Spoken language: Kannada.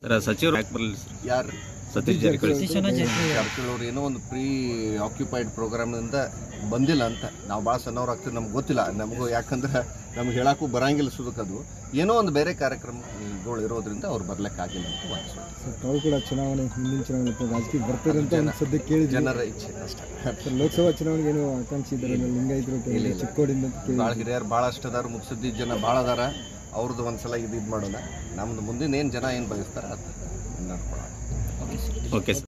ಸರ್ ಸಚಿವರು ಯಾಕೆ ಬರಲಿಲ್ಲ ಸರ್ ಯಾರು ಸತೀಶ್ ಜಾರಕಿಹೊಳಿ ಜಾರಕಿಹೊಳಿ ಅವರು ಏನೋ ಒಂದು ಪ್ರೀ ಆಕ್ಯುಪೈಡ್ ಪ್ರೋಗ್ರಾಮ್ನಿಂದ ಬಂದಿಲ್ಲ ಅಂತ ನಾವು ಭಾಳ ಸಣ್ಣವ್ರು ಆಗ್ತೀವಿ ನಮ್ಗೆ ಗೊತ್ತಿಲ್ಲ ನಮಗೂ ಯಾಕಂದ್ರೆ ನಮ್ಗೆ ಹೇಳಕ್ಕೂ ಬರಂಗಿಲ್ಲ ಸುದಕ್ಕದು ಏನೋ ಒಂದು ಬೇರೆ ಕಾರ್ಯಕ್ರಮಗಳು ಇರೋದ್ರಿಂದ ಅವ್ರು ಬರ್ಲಿಕ್ಕಾಗಿಲ್ಲ ಅಂತ ವಾದಿಸ್ತಾರೆ ಸರ್, ತಾವು ಕೂಡ ಚುನಾವಣೆ ಮುಂದಿನ ಚುನಾವಣೆ ಅಥವಾ ರಾಜಕೀಯ ಬರ್ತಾರೆ ಅಂತ ಒಂದು ಸದ್ಯಕ್ಕೆ ಕೇಳಿದ್ವಿ ಜನರ ಇಚ್ಛೆ ಅಷ್ಟೇ ಸರ್, ಲೋಕಸಭಾ ಚುನಾವಣೆಗೆ ಏನು ಆಕಾಂಕ್ಷಿ ಇದ್ದಾರೆ ಲಿಂಗಾಯತರು ಇಲ್ಲ, ಇಲ್ಲ. ಚಿಕ್ಕೋಡಿಂದ ಅಂತ ಕೇಳಿ ಭಾಳ ಹಿರಿಯರು ಭಾಳಷ್ಟು ಅದಾರ ಮುಗಿಸಿದ್ದ ಜನ ಭಾಳ ಅದಾರ ಅವ್ರದ್ದು ಒಂದ್ಸಲ ಇದು ಇದು ಮಾಡೋಣ ನಮ್ದು ಮುಂದಿನ ಏನು ಜನ ಏನು ಬಯಸ್ತಾರೆ ಅದು ನಡ್ಕೊಳ್ಳೋಣ ಓಕೆ ಸರ್